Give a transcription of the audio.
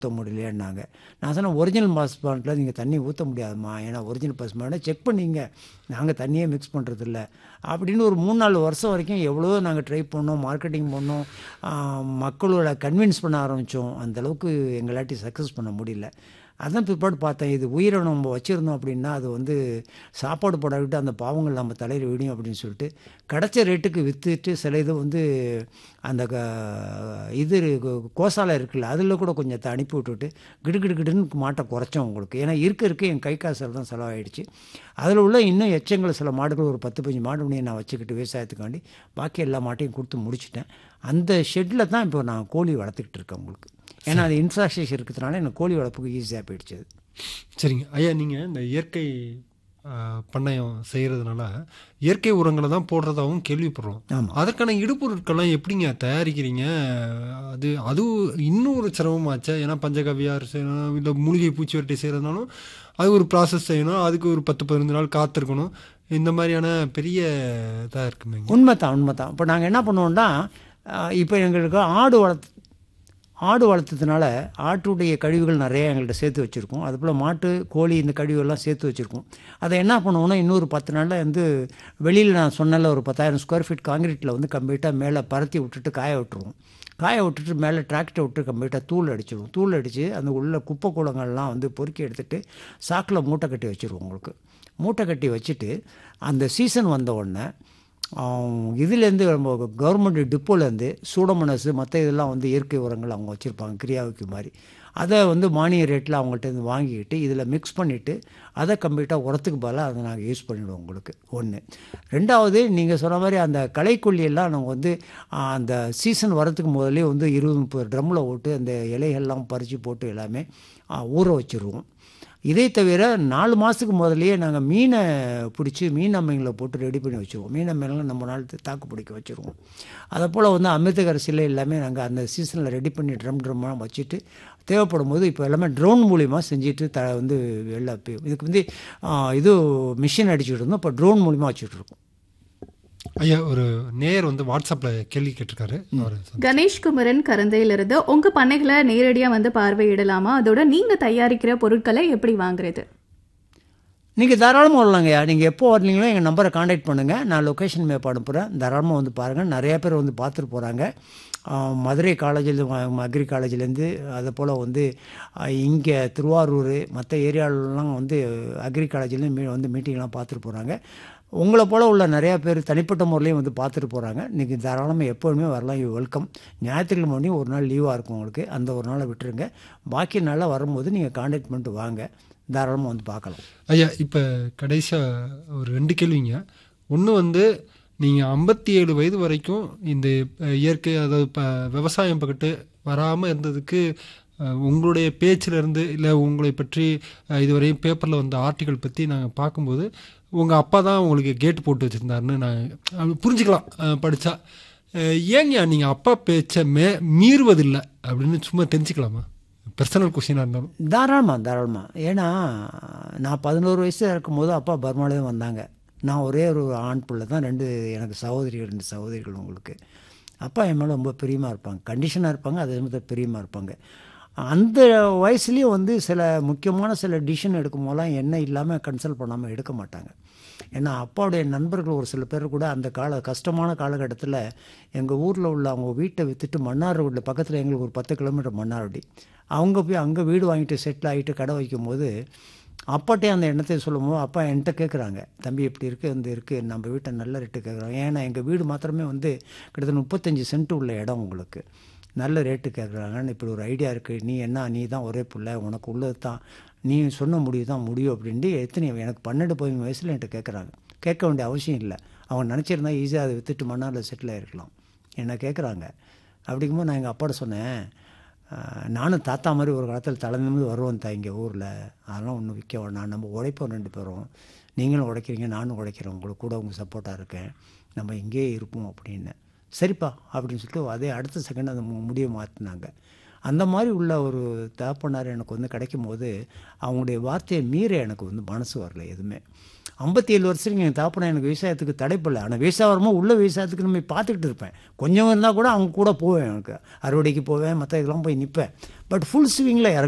ஊற்ற முடியலையான்னாங்க நான் சொன்னேன் ஒரிஜினல் பாஸ்பாண்டில் நீங்கள் தண்ணி ஊற்ற முடியாதும்மா ஏன்னா ஒரிஜினல் பாஸ்பாண்டை செக் பண்ணிங்க நாங்கள் தண்ணியே மிக்ஸ் பண்ணுறதில்ல அப்படின்னு ஒரு மூணு நாலு வருஷம் வரைக்கும் எவ்வளோ நாங்கள் ட்ரை பண்ணோம் மார்க்கெட்டிங் பண்ணோம் ஆஹ் மக்களோட கன்வின்ஸ் பண்ண ஆரம்பித்தோம் அந்தளவுக்கு எங்களாட்டி சக்ஸஸ் பண்ண முடியல அதான் பிற்பாடு பார்த்தேன் இது உயிரை நம்ம வச்சுருந்தோம் அப்படின்னா அது வந்து சாப்பாடு போடாவிட்டு அந்த பாவங்கள் நம்ம தலையில் விடியும் அப்படின்னு சொல்லிட்டு கிடைச்ச ரேட்டுக்கு விற்றுட்டு சில இது வந்து அந்த க இது இருக்கு, கோசாலை இருக்குல்ல அதில் கூட கொஞ்சத்தை அனுப்பி விட்டுட்டு கிடு கிடு கிடுன்னு மாட்டை குறைச்சோம் உங்களுக்கு ஏன்னா இருக்க இருக்க என் கை காசில் தான் செலவாயிடுச்சு அதில் உள்ள இன்னும் எச்சங்கள் சில மாடுகள் ஒரு பத்து பஞ்சு மாடு மணியை நான் வச்சுக்கிட்டு விவசாயத்துக்காண்டி பாக்கி எல்லா மாட்டையும் கொடுத்து முடிச்சிட்டேன் அந்த ஷெட்டில் தான் இப்போ நான் கோழி வளர்த்துக்கிட்டு இருக்கேன் உங்களுக்கு ஏன்னா அது இன்ஃப்ராஸ்ட்ரக்சர் இருக்கிறதுனால எனக்கு கோழி வளர்ப்புக்கு ஈஸியாக போயிடுச்சு அது. சரிங்க ஐயா நீங்கள் இந்த இயற்கை ஆ, பண்ணையம் செய்கிறதுனால இயற்கை உரங்களை தான் போடுறதாகவும் கேள்விப்படுறோம் ஆமாம் அதற்கான இடுபொருட்கள்லாம் எப்படிங்க தயாரிக்கிறீங்க அது அதுவும் இன்னும் ஒரு சிரமமாச்சே ஏன்னா பஞ்சகவியார் செய்யணும் இல்லை மூலிகை பூச்சி வெட்டி செய்கிறதுனாலும் அது ஒரு ப்ராசஸ் செய்யணும் அதுக்கு ஒரு பத்து பதினஞ்சு நாள் காத்திருக்கணும் இந்த மாதிரியான பெரிய இதாக இருக்குமே உண்மை தான் உண்மை தான் இப்போ நாங்கள் என்ன பண்ணுவோம்னா இப்போ எங்களுக்கு ஆடு வளர்த்து ஆடு வளர்த்ததுனால ஆட்டுடைய கழிவுகள் நிறைய எங்கள்கிட்ட சேர்த்து வச்சுருக்கோம் அதுபோல் மாட்டு கோழி இந்த கழிவுகள்லாம் சேர்த்து வச்சுருக்கோம் அதை என்ன பண்ணுவோம்னா இன்னொரு பத்து நாளில் வந்து வெளியில் நான் சொன்னல ஒரு பத்தாயிரம் ஸ்கொயர் ஃபீட் காங்கிரீட்டில் வந்து கம்ப்ளீட்டாக மேலே பரத்தி விட்டுட்டு காய விட்டுருவோம் காய விட்டுட்டு மேலே டிராக்டர் விட்டு கம்ப்ளீட்டாக தூள் அடிச்சிடுவோம் தூள் அடித்து அந்த உள்ள குப்பை கூலங்கள்லாம் வந்து பொறுக்கி எடுத்துட்டு சாக்கில் மூட்டை கட்டி வச்சுருவோம் உங்களுக்கு மூட்டை கட்டி வச்சுட்டு அந்த சீசன் வந்த உடனே ஆஹ் இதுலேருந்து நம்ம கவர்மெண்ட் டிப்போலேருந்து சூடமனசு மற்ற இதெல்லாம் வந்து இயற்கை உரங்கள் அவங்க வச்சுருப்பாங்க கிரியாவுக்கு மாதிரி அதை வந்து மானிய ரேட்டில் அவங்கள்ட்ட இருந்து வாங்கிக்கிட்டு இதில் மிக்ஸ் பண்ணிவிட்டு அதை கம்ப்ளீட்டாக உரத்துக்கு பதிலாக அதை நாங்கள் யூஸ் பண்ணிவிடுவோம் உங்களுக்கு ஒன்று ரெண்டாவது நீங்கள் சொன்ன மாதிரி அந்த களைக்கொல்லியெல்லாம் நாங்கள் வந்து ஆஹ், அந்த சீசன் வரத்துக்கு முதல்லே வந்து இருபது முப்பது ட்ரம்மில் போட்டு அந்த இலைகள்லாம் பறித்து போட்டு எல்லாமே ஆஹ், ஊற வச்சுருவோம் இதே தவிர நாலு மாதத்துக்கு முதல்லயே நாங்கள் மீனை பிடிச்சி மீன் அம்மைங்களை போட்டு ரெடி பண்ணி வச்சுருவோம் மீன் அம்மைகளை நம்ம நாள் தாக்கு பிடிக்க வச்சுருவோம் அதை போல் வந்து அமிர்தகரசியில் எல்லாமே நாங்கள் அந்த சீசனில் ரெடி பண்ணி ட்ரம் ட்ரம்லாம் வச்சுட்டு தேவைப்படும் போது இப்போ எல்லாமே ட்ரோன் மூலிமா செஞ்சுட்டு த வந்து வெளில போய் இதுக்கு வந்து ஆ, இது மிஷின் அடிச்சுட்டு இருந்தோம் இப்போ ட்ரோன் மூலிமா வச்சுட்டு இருக்கோம் ஐயா ஒரு நேயர் வந்து வாட்ஸ்அப்பில் கேள்வி கேட்டிருக்காரு அவர் கணேஷ் குமரன் கரந்தையிலிருந்து உங்க பண்ணைகளை நேரடியா வந்து பார்வையிடலாமா அதோட நீங்க தயாரிக்கிற பொருட்களை எப்படி வாங்குறது நீங்கள் தாராளமாக வரலாங்கய்யா நீங்கள் எப்போ வரலீங்களோ எங்கள் நம்பரை காண்டாக்ட் பண்ணுங்கள் நான் லொக்கேஷன் மேப் அனுப்புகிறேன் தாராளமாக வந்து பாருங்கள் நிறையா பேர் வந்து பார்த்துட்டு போகிறாங்க மதுரை காலேஜில் அக்ரி காலேஜ்லேருந்து அதை போல் வந்து இங்கே திருவாரூர் மற்ற ஏரியாலலாம் வந்து அக்ரி காலேஜ்லேருந்து மீ வந்து மீட்டிங்லாம் பார்த்துட்டு போகிறாங்க உங்களை போல் உள்ள நிறையா பேர் தனிப்பட்ட முறையிலையும் வந்து பார்த்துட்டு போகிறாங்க இன்றைக்கி தாராளமாக எப்போதுமே வரலாம் யூ வெல்கம் ஞாயிற்றுக்கிழமை மணி ஒரு நாள் லீவாக இருக்கும் உங்களுக்கு அந்த ஒரு நாளை விட்டுருங்க பாக்கி நாளாக வரும்போது நீங்கள் காண்டாக்ட் பண்ணிட்டு வாங்க தாராளமாக வந்து பார்க்கலாம் ஐயா இப்போ கடைசியாக ஒரு ரெண்டு கேள்விங்க ஒன்று வந்து நீங்கள் ஐம்பத்தி ஏழு வயது வரைக்கும் இந்த அஹ், இயற்கை அதாவது இப்போ விவசாயம் பக்கத்து வராமல் இருந்ததுக்கு அஹ், உங்களுடைய பேச்சிலேருந்து இல்லை உங்களை பற்றி அஹ், இதுவரையும் பேப்பரில் வந்த ஆர்டிக்கல் பற்றி நாங்கள் பார்க்கும்போது உங்கள் அப்பா தான் உங்களுக்கு கேட் போட்டு வச்சுருந்தாருன்னு நான் புரிஞ்சுக்கலாம் அஹ், படிச்சா அஹ், ஏங்கய்யா நீங்கள் அப்பா பேச்சை மே மீறுவதில்லை அப்படின்னு சும்மா தெரிஞ்சுக்கலாமா பர்சனல் கொஷினாக இருந்தாலும் தாராளமாக தாராளமாக ஏன்னா நான் பதினோரு வயசு இருக்கும்போது அப்பா பர்மாலேயே வந்தாங்க நான் ஒரே ஒரு ஆண் பிள்ளை தான் ரெண்டு எனக்கு சகோதரிகள் ரெண்டு சகோதரிகள் உங்களுக்கு அப்பா என் மேலே ரொம்ப பிரியமாக இருப்பாங்க கண்டிஷனாக இருப்பாங்க அதே மாதிரி பிரியமாக இருப்பாங்க அந்த வயசுலேயும் வந்து சில முக்கியமான சில டிசிஷன் எடுக்கும் போதெல்லாம் என்ன இல்லாமல் கன்சல்ட் பண்ணாமல் எடுக்க மாட்டாங்க ஏன்னா அப்பாவுடைய நண்பர்கள் ஒரு சில பேர் கூட அந்த கால கஷ்டமான காலகட்டத்தில் எங்கள் ஊரில் உள்ள அவங்க வீட்டை விற்றுட்டு மன்னார்குடியில் பக்கத்தில் எங்களுக்கு ஒரு பத்து கிலோமீட்டர் மன்னார்குடி அவங்க போய் அங்கே வீடு வாங்கிட்டு செட்டில் ஆகிட்டு கடை வைக்கும் போது அப்பாட்டே அந்த எண்ணத்தை சொல்லும்போது அப்பா என்கிட்ட கேட்குறாங்க தம்பி இப்படி இருக்குது இந்த இருக்குது நம்ம வீட்டை நல்ல ரேட்டு கேட்குறாங்க ஏன்னா எங்கள் வீடு மாத்திரமே வந்து கிட்டத்தட்ட முப்பத்தஞ்சு சென்ட் உள்ள இடம் உங்களுக்கு நல்ல ரேட்டு கேட்குறாங்கன்னு இப்படி ஒரு ஐடியா இருக்குது நீ என்ன நீ தான் ஒரே பிள்ளை உனக்கு உள்ளது தான் நீ சொன்ன முடிவு தான் முடியும் அப்படின்ட்டு எத்தனை எனக்கு பன்னெண்டு பதிமூணு வயசில் என்கிட்ட கேட்குறாங்க கேட்க வேண்டிய அவசியம் இல்லை அவங்க நினச்சிருந்தா ஈஸியாக அதை விற்றுட்டு மண்ணால் செட்டில் ஆகிருக்கலாம் என்ன கேட்குறாங்க அப்படிங்கும்போது நான் எங்கள் அப்பாட்ட சொன்னேன் ஆஹ், நானும் தாத்தா மாதிரி ஒரு காலத்தில் தலை நிமிர்ந்து வருவேன் தான் இங்கே ஊரில் அதெல்லாம் ஒன்றும் விற்க வேணாம் நம்ம உழைப்போம் ரெண்டு பேரும் நீங்களும் உழைக்கிறீங்க நானும் உழைக்கிறேன் உங்களுக்கு கூட உங்கள் சப்போர்ட்டாக இருக்கேன் நம்ம இங்கேயே இருப்போம் அப்படின்னு சரிப்பா அப்படின்னு சொல்லிட்டு அதே அடுத்த செகண்ட் அந்த மு- முடிவை மாற்றினாங்க அந்த மாதிரி உள்ள ஒரு தகப்பனார் எனக்கு வந்து கிடைக்கும் போது அவங்களுடைய வார்த்தையை மீற எனக்கு வந்து மனசு வரல எதுவுமே ஐம்பத்தி ஏழு வருஷத்துக்கு எங்கள் தாப்பனை எனக்கு விவசாயத்துக்கு தடைப்படல ஆனால் விவசாயமாக உள்ள விவசாயத்துக்கு நம்ம பார்த்துக்கிட்டு இருப்பேன் கொஞ்சம் இருந்தால் கூட அவங்க கூட போவேன் எனக்கு அறுவடைக்கு போவேன் மற்ற இதெல்லாம் போய் நிற்பேன் பட் ஃபுல் ஸ்விங்கில் இறங்க